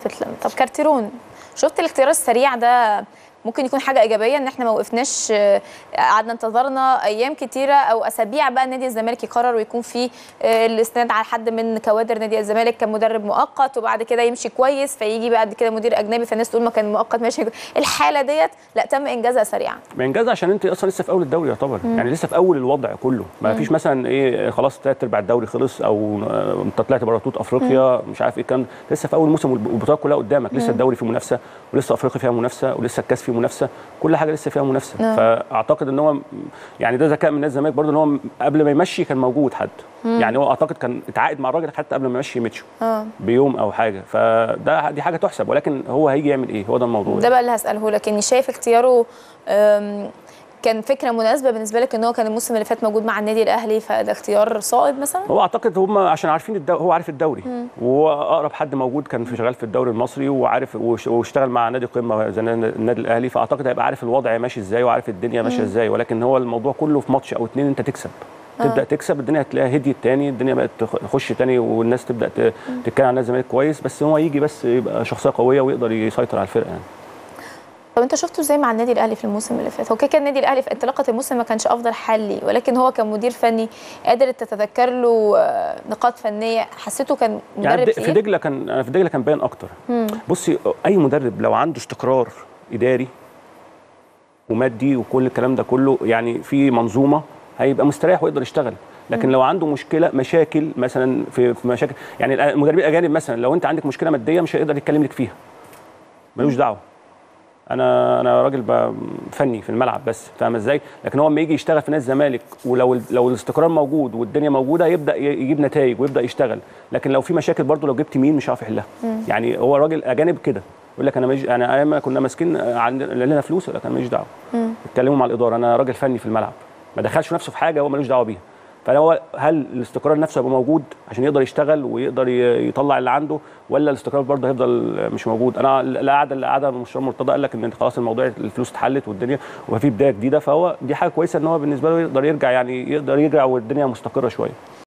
تتلم طب كارتيرون شفت الاختيار السريع ده ممكن يكون حاجه ايجابيه ان احنا ما وقفناش آه، قعدنا انتظرنا ايام كتيره او اسابيع بقى نادي الزمالك يقرر ويكون في آه، الاستناد على حد من كوادر نادي الزمالك كمدرب مؤقت وبعد كده يمشي كويس فيجي بعد كده مدير اجنبي فالناس تقول ما كان مؤقت ماشي الحاله ديت لا تم انجازها سريعا بانجاز عشان انت اصلا لسه في اول الدوري يعتبر يعني لسه في اول الوضع كله ما فيش مثلا ايه خلاص ثلاث ارباع الدوري خلص او آه، انت طلعت بره بطوله افريقيا مش عارف ايه كان لسه في اول موسم والبطولات كلها قدامك لسه الدوري فيه منافسه ولسه افريقيا فيها منافسه ولسه الكاس فيه منافسه كل حاجه لسه فيها منافسه نعم. فاعتقد ان هو يعني ده ذكاء من نادي الزمالك برضه ان هو قبل ما يمشي كان موجود حد يعني هو اعتقد كان اتعاقد مع الراجل حتى قبل ما يمشي ميتشو اه بيوم او حاجه فده دي حاجه تحسب ولكن هو هيجي يعمل ايه هو ده الموضوع ده بقى اللي هساله لك اني شايف اختياره أم، كان فكره مناسبه بالنسبه لك ان هو كان الموسم اللي فات موجود مع النادي الاهلي فده اختيار صائب مثلا هو اعتقد هم عشان عارفين الدو... هو عارف الدوري وهو اقرب حد موجود كان في شغال في الدوري المصري وعارف وش- واشتغل مع نادي قمه زي النادي الاهلي فاعتقد هيبقى عارف الوضع ماشي ازاي وعارف الدنيا ماشيه ازاي ولكن هو الموضوع كله في ماتش او اتنين انت تكسب تبدا تكسب الدنيا هتلاقيها هديت تاني الدنيا بقت تخ- تخش تاني والناس تبدا ت- تتكلم عن نادي الزمالك كويس بس هو يجي بس يبقى شخصيه قويه ويقدر يسيطر على الفرقه يعني طب انت شفته ازاي مع النادي الاهلي في الموسم اللي فات هو كده كان النادي الاهلي في انطلاقه الموسم ما كانش افضل حل ليه ولكن هو كمدير فني قادر تتذكر له آه، نقاط فنيه حسيته كان يعني مدرب في تقيل دجله كان أنا في دجله كان باين اكتر بصي اي مدرب لو عنده استقرار اداري ومادي وكل الكلام ده كله يعني في منظومه هيبقى مستريح ويقدر يشتغل لكن لو عنده مشكله مشاكل مثلا في, في مشاكل يعني المدربين الاجانب مثلا لو انت عندك مشكله ماديه مش هيقدر يتكلم لك فيها ملوش دعوه انا انا راجل ب- فني في الملعب بس فاهم ازاي لكن هو لما يجي يشتغل في نادي الزمالك ولو ال- لو الاستقرار موجود والدنيا موجوده يبدا ي- يجيب نتائج ويبدا يشتغل لكن لو في مشاكل برضه لو جبت مين مش هيعرف يحلها يعني هو راجل اجانب كده يقول لك انا مش انا ايام ما كنا ماسكين عندنا لنا فلوس يقول لك انا ماليش دعوه اتكلموا مع الاداره انا راجل فني في الملعب ما دخلش نفسه في حاجه هو ملوش دعوه بيها فهو هل الاستقرار نفسه هيبقى موجود عشان يقدر يشتغل ويقدر ي- يطلع اللي عنده ولا الاستقرار برضه هيفضل مش موجود انا القعده اللي قعدها المستشار مرتضى قال لك ان خلاص الموضوع الفلوس اتحلت والدنيا وفي في بدايه جديده فهو دي حاجه كويسه ان هو بالنسبه له يقدر يرجع يعني يقدر يرجع والدنيا مستقره شويه